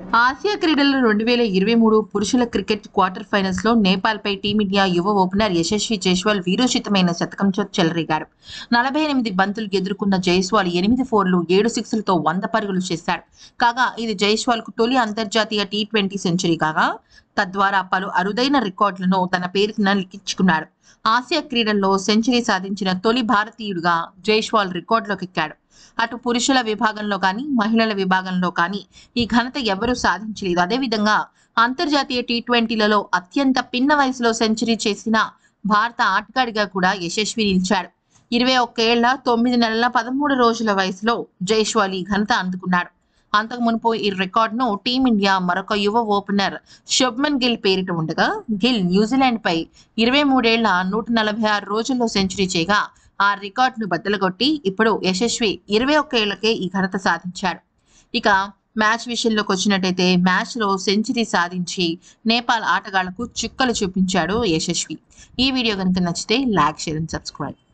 Asia క్రీడలు రెండు వేల ఇరవై మూడు పురుషుల క్రికెట్ క్వార్టర్ ఫైనల్స్ లో నేపాల్ పై టీమిండియా యువ ఓపెనర్ యశస్వి జైస్వాల్ వీరోచితమైన శతకంతో చెలరేగాడు నలభై ఎనిమిది బంతులు ఎదుర్కొన్న జైస్వాల్ ఎనిమిది ఫోర్లు ఏడు సిక్స్లతో వంద పరుగులు చేశాడు కాగా ఇది జైస్వాల్ కు తొలి అంతర్జాతీయ టీ ట్వంటీ సెంచరీ కాగా తద్వారా పలు అరుదైన రికార్డులను తన పేరున లిఖించుకున్నాడు ఆసియా క్రీడల్లో సెంచరీ సాధించిన తొలి భారతీయుడిగా జైస్వాల్ రికార్డులోకి ఎక్కాడు అటు పురుషుల విభాగంలో కానీ మహిళల విభాగంలో కానీ ఈ ఘనత ఎవరూ సాధించలేదు అదేవిధంగా అంతర్జాతీయ టీ ట్వంటీలలో అత్యంత పిన్న వయసులో సెంచరీ చేసిన భారత ఆటగాడిగా కూడా యశస్వి నిలిచాడు ఇరవై ఒక్కేళ్ల తొమ్మిది నెలల పదమూడు రోజుల వయసులో జైస్వాల్ ఈ ఘనత అందుకున్నాడు అంతకు మునుపు ఈ రికార్డును టీమిండియా మరొక యువ ఓపెనర్ శుభ్మన్ గిల్ పేరిట ఉండగా గిల్ న్యూజిలాండ్ పై ఇరవై మూడేళ్ల నూట నలభై ఆరు రోజుల్లో సెంచరీ చేయగా ఆ రికార్డును బద్దలుగొట్టి ఇప్పుడు యశస్వి ఇరవై ఒక్క ఏళ్లకే ఈ ఘనత సాధించాడు ఇక మ్యాచ్ విషయంలోకి వచ్చినట్టయితే మ్యాచ్ లో సెంచరీ సాధించి నేపాల్ ఆటగాళ్లకు చుక్కలు చూపించాడు యశస్వి ఈ వీడియో కనుక నచ్చితే లైక్ షేర్ అండ్ సబ్స్క్రైబ్